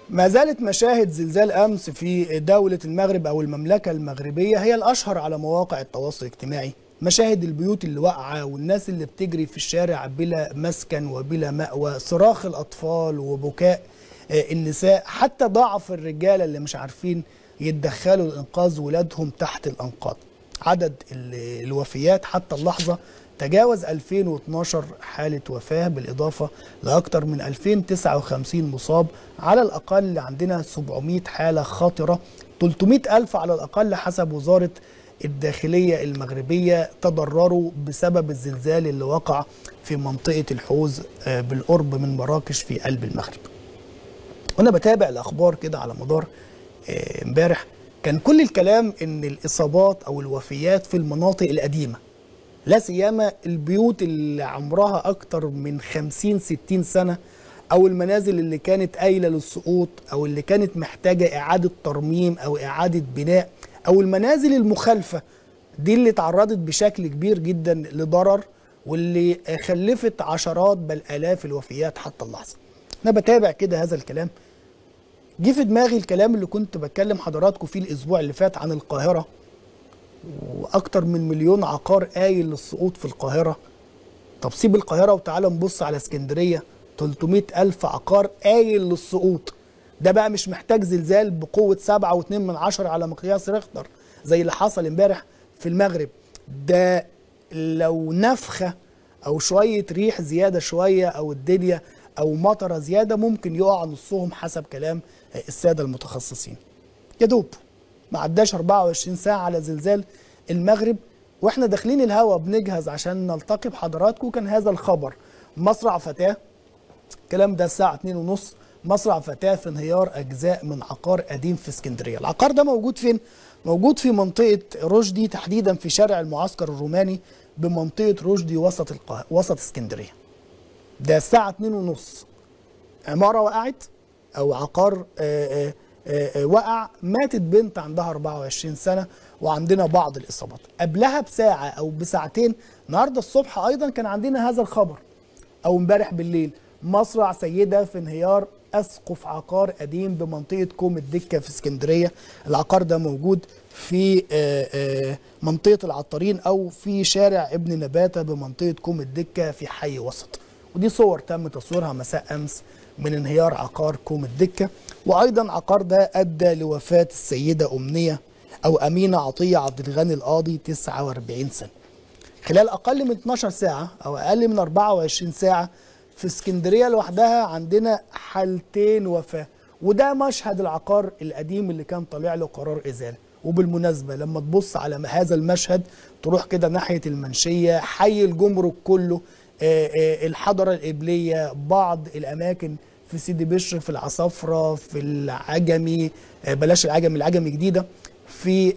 ما زالت مشاهد زلزال امس في دوله المغرب او المملكه المغربيه هي الاشهر على مواقع التواصل الاجتماعي مشاهد البيوت اللي واقعه والناس اللي بتجري في الشارع بلا مسكن وبلا مأوى صراخ الاطفال وبكاء النساء حتى ضعف الرجاله اللي مش عارفين يتدخلوا لانقاذ ولادهم تحت الانقاض عدد الوفيات حتى اللحظه تجاوز 2012 حالة وفاة بالإضافة لأكثر من 2059 مصاب على الأقل عندنا 700 حالة خطرة 300 ألف على الأقل حسب وزارة الداخلية المغربية تضرروا بسبب الزلزال اللي وقع في منطقة الحوز بالقرب من مراكش في قلب المغرب وأنا بتابع الأخبار كده على مدار امبارح كان كل الكلام ان الاصابات او الوفيات في المناطق القديمه لا سيما البيوت اللي عمرها اكتر من 50 60 سنه او المنازل اللي كانت قايله للسقوط او اللي كانت محتاجه اعاده ترميم او اعاده بناء او المنازل المخالفه دي اللي تعرضت بشكل كبير جدا لضرر واللي خلفت عشرات بل الاف الوفيات حتى اللحظه انا بتابع كده هذا الكلام جه في دماغي الكلام اللي كنت بتكلم حضراتكم فيه الاسبوع اللي فات عن القاهره واكتر من مليون عقار قايل للسقوط في القاهره طب سيب القاهره وتعالى نبص على اسكندريه 300 الف عقار قايل للسقوط ده بقى مش محتاج زلزال بقوه 7.2 من عشرة على مقياس ريختر زي اللي حصل امبارح في المغرب ده لو نفخه او شويه ريح زياده شويه او الدنيا او مطره زياده ممكن يقع نصهم حسب كلام الساده المتخصصين يا دوب ما عداش 24 ساعه على زلزال المغرب واحنا داخلين الهوا بنجهز عشان نلتقي بحضراتكم كان هذا الخبر مصرع فتاه الكلام ده الساعه 2:30 مصرع فتاه في انهيار اجزاء من عقار قديم في اسكندريه العقار ده موجود فين موجود في منطقه رشدي تحديدا في شارع المعسكر الروماني بمنطقه رشدي وسط القاهره وسط اسكندريه ده الساعه 2:30 عماره وقعت او عقار آآ آآ وقع ماتت بنت عندها 24 سنه وعندنا بعض الاصابات قبلها بساعه او بساعتين النهارده الصبح ايضا كان عندنا هذا الخبر او امبارح بالليل مصرع سيده في انهيار اسقف عقار قديم بمنطقه كوم الدكه في اسكندريه العقار ده موجود في آآ منطقه العطارين او في شارع ابن نباته بمنطقه كوم الدكه في حي وسط ودي صور تم تصويرها مساء امس من انهيار عقار كوم الدكه وايضا عقار ده ادى لوفاه السيده امنيه او امينه عطيه عبد الغني القاضي 49 سنه. خلال اقل من 12 ساعه او اقل من 24 ساعه في اسكندريه لوحدها عندنا حالتين وفاه وده مشهد العقار القديم اللي كان طالع له قرار ازاله وبالمناسبه لما تبص على هذا المشهد تروح كده ناحيه المنشيه حي الجمرك كله الحضره القبليه بعض الاماكن في سيدي بشر في العصافره في العجمي بلاش العجمي العجمي جديده في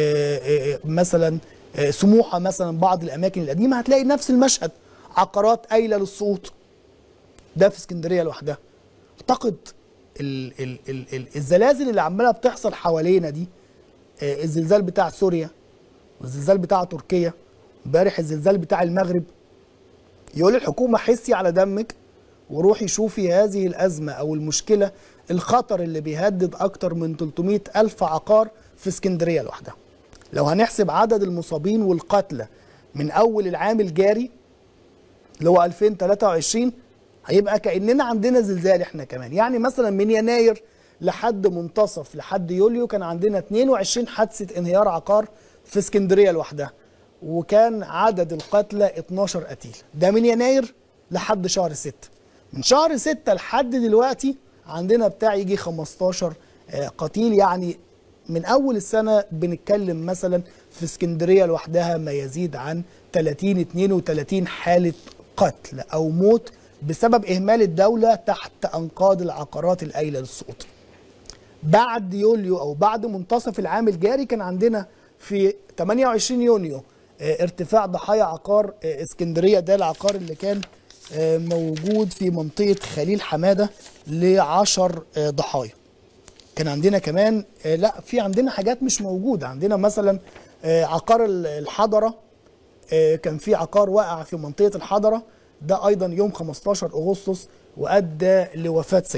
مثلا سموحه مثلا بعض الاماكن القديمه هتلاقي نفس المشهد عقارات قايله للسقوط ده في اسكندريه لوحدها اعتقد ال ال ال ال الزلازل اللي عماله بتحصل حوالينا دي الزلزال بتاع سوريا والزلزال بتاع تركيا امبارح الزلزال بتاع المغرب يقول الحكومة حسي على دمك وروحي شوفي هذه الأزمة أو المشكلة الخطر اللي بيهدد أكتر من 300 ألف عقار في اسكندرية لوحدها لو هنحسب عدد المصابين والقتلى من أول العام الجاري اللي هو 2023 هيبقى كأننا عندنا زلزال احنا كمان يعني مثلا من يناير لحد منتصف لحد يوليو كان عندنا 22 حادثة انهيار عقار في اسكندرية لوحدها وكان عدد القتلى 12 قتيل ده من يناير لحد شهر 6 من شهر 6 لحد دلوقتي عندنا بتاع يجي 15 قتيل يعني من اول السنه بنتكلم مثلا في اسكندريه لوحدها ما يزيد عن 30 32 حاله قتل او موت بسبب اهمال الدوله تحت انقاض العقارات القايله للسقوط. بعد يوليو او بعد منتصف العام الجاري كان عندنا في 28 يونيو ارتفاع ضحايا عقار اسكندريه ده العقار اللي كان موجود في منطقه خليل حماده ل 10 ضحايا. كان عندنا كمان لا في عندنا حاجات مش موجوده عندنا مثلا عقار الحضره كان في عقار وقع في منطقه الحضره ده ايضا يوم 15 اغسطس وادى لوفاه سيده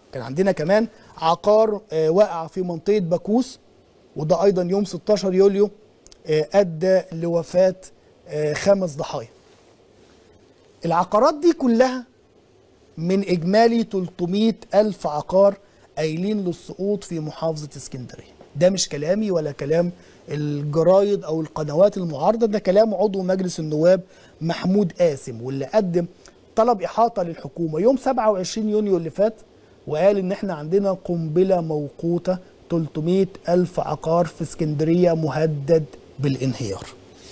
كان عندنا كمان عقار آه، وقع في منطقه باكوس وده ايضا يوم 16 يوليو آه، ادى لوفاه آه، خمس ضحايا العقارات دي كلها من اجمالي 300 الف عقار قايلين للسقوط في محافظه اسكندريه ده مش كلامي ولا كلام الجرايد او القنوات المعارضه ده كلام عضو مجلس النواب محمود قاسم واللي قدم طلب احاطه للحكومه يوم 27 يونيو اللي فات وقال ان احنا عندنا قنبله موقوته 300 الف عقار في اسكندريه مهدد بالانهيار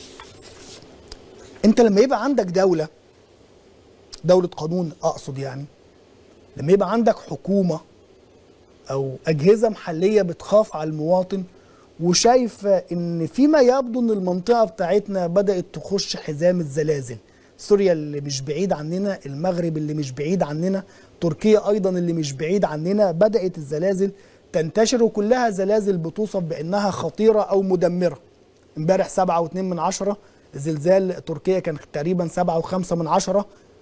انت لما يبقى عندك دوله دوله قانون اقصد يعني لما يبقى عندك حكومه او اجهزه محليه بتخاف على المواطن وشايفه ان فيما يبدو ان المنطقه بتاعتنا بدات تخش حزام الزلازل سوريا اللي مش بعيد عننا المغرب اللي مش بعيد عننا تركيا ايضا اللي مش بعيد عننا بدات الزلازل تنتشر وكلها زلازل بتوصف بانها خطيره او مدمره امبارح سبعة واتنين من عشرة زلزال تركيا كان تقريبا سبعة وخمسة من عشرة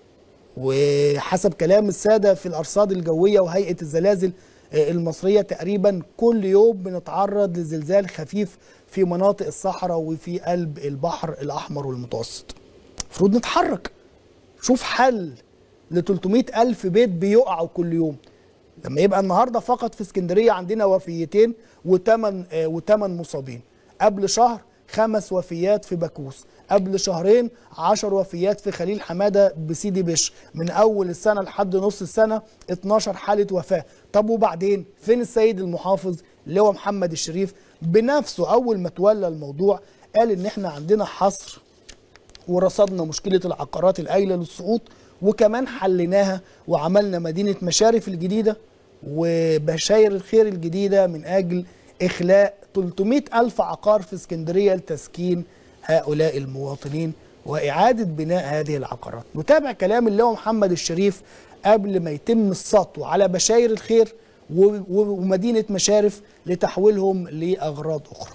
وحسب كلام السادة في الأرصاد الجوية وهيئة الزلازل آه، المصرية تقريبا كل يوم بنتعرض لزلزال خفيف في مناطق الصحراء وفي قلب البحر الأحمر والمتوسط المفروض نتحرك شوف حل ل 300 ألف بيت بيقعوا كل يوم لما يبقى النهارده فقط في اسكندريه عندنا وفيتين وثمان آه وثمان مصابين قبل شهر خمس وفيات في باكوس قبل شهرين عشر وفيات في خليل حماده بسيدي بشر من اول السنه لحد نص السنه 12 حاله وفاه طب وبعدين فين السيد المحافظ اللي هو محمد الشريف بنفسه اول ما تولى الموضوع قال ان احنا عندنا حصر ورصدنا مشكله العقارات القايله للسقوط وكمان حليناها وعملنا مدينه مشارف الجديده وبشاير الخير الجديده من اجل اخلاء 300 الف عقار في اسكندريه لتسكين هؤلاء المواطنين واعاده بناء هذه العقارات. نتابع كلام اللي هو محمد الشريف قبل ما يتم السطو على بشاير الخير و- و- ومدينه مشارف لتحويلهم لاغراض اخرى.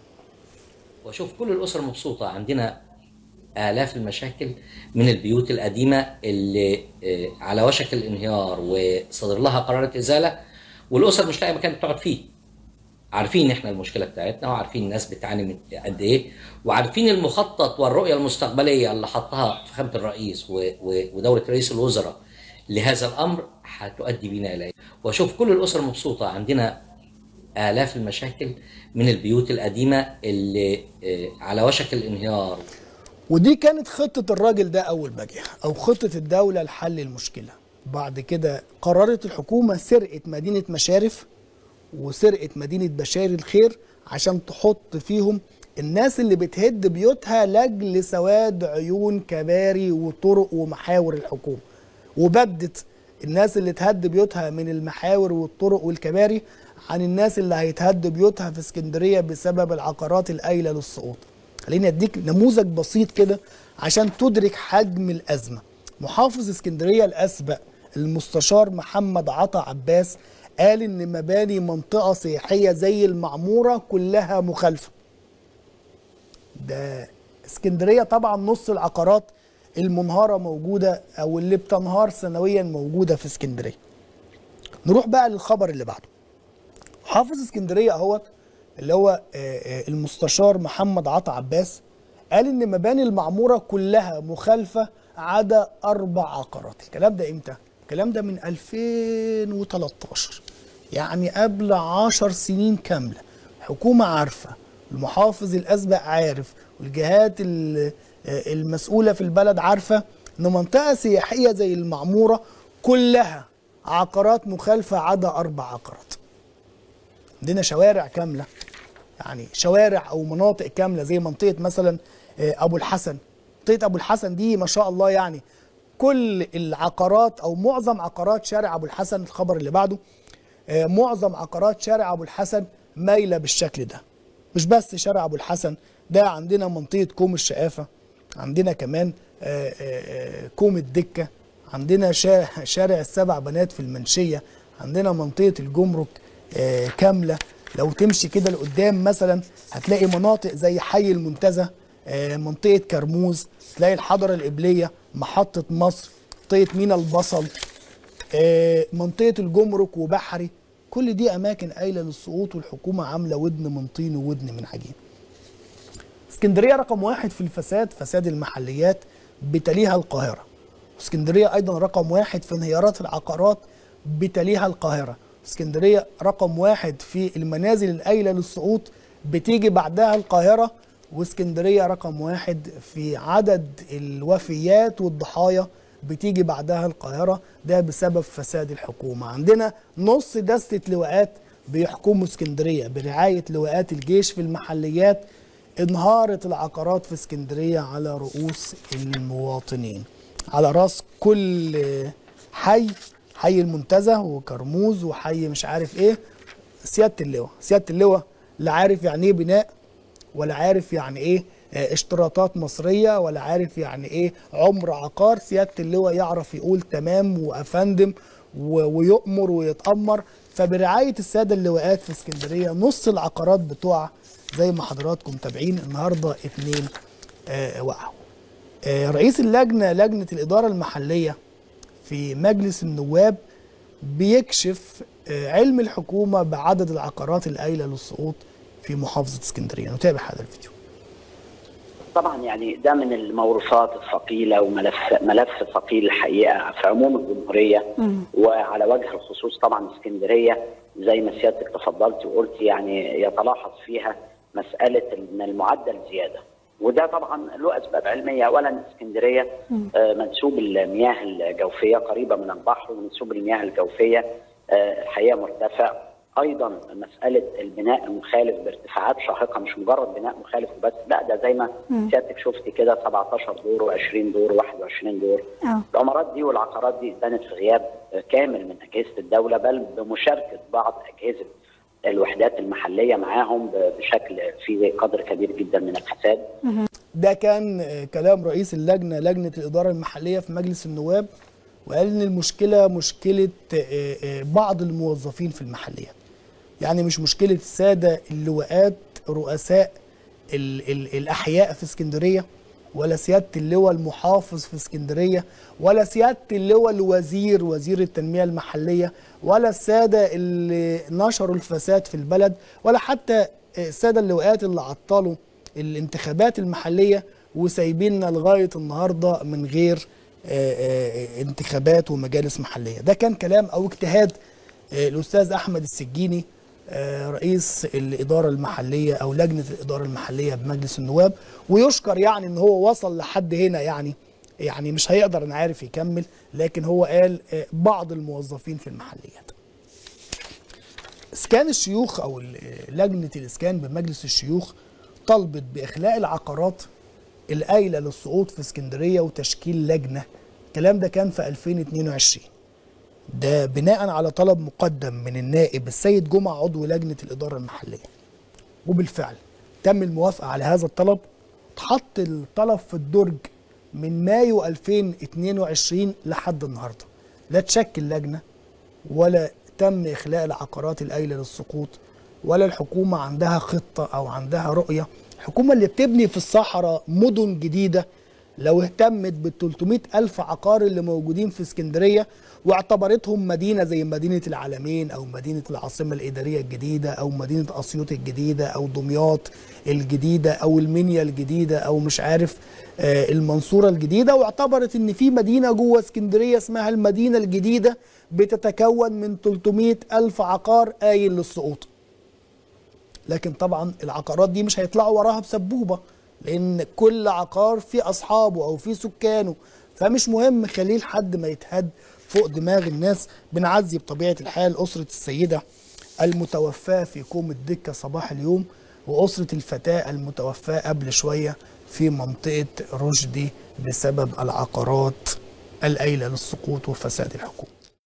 واشوف كل الاسر مبسوطه عندنا آلاف المشاكل من البيوت القديمة اللي آه، على وشك الانهيار وصدر لها قرارات إزالة والأسر مش لاقي مكان تقعد فيه عارفين احنا المشكلة بتاعتنا وعارفين الناس بتعاني من قد ايه وعارفين المخطط والرؤية المستقبلية اللي حطها فخامة الرئيس و- و- ودولة رئيس الوزراء لهذا الأمر هتؤدي بنا إليه وأشوف كل الأسر مبسوطة عندنا آلاف المشاكل من البيوت القديمة اللي آه، على وشك الانهيار ودي كانت خطة الراجل ده أول ما جه أو خطة الدولة لحل المشكلة بعد كده قررت الحكومة سرقة مدينة مشارف وسرقة مدينة بشار الخير عشان تحط فيهم الناس اللي بتهد بيوتها لاجل سواد عيون كباري وطرق ومحاور الحكومة وبدت الناس اللي تهد بيوتها من المحاور والطرق والكباري عن الناس اللي هيتهد بيوتها في اسكندرية بسبب العقارات القايلة للسقوط خليني اديك نموذج بسيط كده عشان تدرك حجم الازمه محافظ اسكندريه الاسبق المستشار محمد عطا عباس قال ان مباني منطقه سياحيه زي المعموره كلها مخالفه ده اسكندريه طبعا نص العقارات المنهاره موجوده او اللي بتنهار سنويا موجوده في اسكندريه نروح بقى للخبر اللي بعده حافظ اسكندريه اهوت اللي هو آه، آه، المستشار محمد عطا عباس قال ان مباني المعموره كلها مخالفه عدا اربع عقارات الكلام ده امتى الكلام ده من 2013 يعني قبل 10 سنين كامله حكومه عارفه المحافظ الاسبق عارف والجهات ال- آه، المسؤوله في البلد عارفه ان منطقه سياحيه زي المعموره كلها عقارات مخالفه عدا اربع عقارات عندنا شوارع كامله يعني شوارع او مناطق كامله زي منطقه مثلا آه، ابو الحسن منطقه ابو الحسن دي ما شاء الله يعني كل العقارات او معظم عقارات شارع ابو الحسن الخبر اللي بعده آه، معظم عقارات شارع ابو الحسن مايله بالشكل ده مش بس شارع ابو الحسن ده عندنا منطقه كوم الشقافه عندنا كمان آه، آه، آه، كوم الدكه عندنا شا- شارع السبع بنات في المنشيه عندنا منطقه الجمرك آه، كامله لو تمشي كده لقدام مثلا هتلاقي مناطق زي حي المنتزه آه، منطقه كرموز تلاقي الحضره القبليه محطه مصر منطقه مينا البصل آه، منطقه الجمرك وبحري كل دي اماكن قايله للسقوط والحكومه عامله ودن من طين وودن من عجين اسكندريه رقم واحد في الفساد فساد المحليات بتليها القاهره اسكندريه ايضا رقم واحد في انهيارات العقارات بتليها القاهره اسكندريه رقم واحد في المنازل القايله للسقوط بتيجي بعدها القاهره واسكندريه رقم واحد في عدد الوفيات والضحايا بتيجي بعدها القاهره ده بسبب فساد الحكومه عندنا نص دستة لواءات بيحكموا اسكندريه برعايه لواءات الجيش في المحليات انهارت العقارات في اسكندريه على رؤوس المواطنين على راس كل حي حي المنتزه وكرموز وحي مش عارف ايه سياده اللواء سياده اللواء لا عارف يعني ايه بناء ولا عارف يعني ايه آه، اشتراطات مصريه ولا عارف يعني ايه عمر عقار سياده اللواء يعرف يقول تمام وافندم و- ويؤمر ويتامر فبرعايه الساده اللواءات في اسكندريه نص العقارات بتوع زي ما حضراتكم متابعين النهارده اتنين آه وقعوا آه رئيس اللجنه لجنه الاداره المحليه في مجلس النواب بيكشف آه، علم الحكومه بعدد العقارات القايله للسقوط في محافظه اسكندريه نتابع هذا الفيديو طبعا يعني ده من الموروثات الثقيله وملف ملف ثقيل الحقيقه في عموم الجمهوريه وعلى وجه الخصوص طبعا اسكندريه زي ما سيادتك تفضلت وقلت يعني يتلاحظ فيها مساله ان المعدل زياده وده طبعا له اسباب علميه اولا اسكندريه آه، منسوب المياه الجوفيه قريبه من البحر ومنسوب المياه الجوفيه آه، الحقيقه مرتفع ايضا مساله البناء المخالف بارتفاعات شاهقه مش مجرد بناء مخالف وبس لا ده زي ما سيادتك شفت كده 17 دور و20 دور و21 دور اه العمارات دي والعقارات دي اتبنت في غياب كامل من اجهزه الدوله بل بمشاركه بعض اجهزه الوحدات المحليه معاهم بشكل في قدر كبير جدا من الفساد ده كان آه، كلام رئيس اللجنه لجنه الاداره المحليه في مجلس النواب وقال ان المشكله مشكله آه، آه، بعض الموظفين في المحليات يعني مش مشكله الساده اللواءات رؤساء ال ال الاحياء في اسكندريه ولا سياده اللواء المحافظ في اسكندريه ولا سياده اللواء الوزير وزير التنميه المحليه ولا الساده اللي نشروا الفساد في البلد ولا حتى الساده اللواءات اللي عطلوا الانتخابات المحليه وسايبيننا لغايه النهارده من غير آه، آه، انتخابات ومجالس محليه ده كان كلام او اجتهاد آه، الاستاذ احمد السجيني آه، رئيس الاداره المحليه او لجنه الاداره المحليه بمجلس النواب ويشكر يعني ان هو وصل لحد هنا يعني يعني مش هيقدر انا عارف يكمل لكن هو قال آه، بعض الموظفين في المحليات اسكان الشيوخ او ال- لجنه الاسكان بمجلس الشيوخ طلبت باخلاء العقارات القايله للسقوط في اسكندريه وتشكيل لجنه الكلام ده كان في 2022 ده بناء على طلب مقدم من النائب السيد جمعه عضو لجنه الاداره المحليه وبالفعل تم الموافقه على هذا الطلب اتحط الطلب في الدرج من مايو 2022 لحد النهارده لا تشكل لجنه ولا تم اخلاء العقارات القايله للسقوط ولا الحكومه عندها خطه او عندها رؤيه الحكومه اللي بتبني في الصحراء مدن جديده لو اهتمت بال 300 ألف عقار اللي موجودين في اسكندرية واعتبرتهم مدينة زي مدينة العالمين أو مدينة العاصمة الإدارية الجديدة أو مدينة أسيوط الجديدة أو دمياط الجديدة أو المنيا الجديدة أو مش عارف آه، المنصورة الجديدة واعتبرت إن في مدينة جوه اسكندرية اسمها المدينة الجديدة بتتكون من 300 ألف عقار قايل للسقوط لكن طبعا العقارات دي مش هيطلعوا وراها بسبوبه لان كل عقار فيه اصحابه او فيه سكانه فمش مهم خليه لحد ما يتهد فوق دماغ الناس بنعزي بطبيعه الحال اسره السيده المتوفاه في كوم الدكه صباح اليوم واسره الفتاه المتوفاه قبل شويه في منطقه رشدي بسبب العقارات القايله للسقوط وفساد الحكومه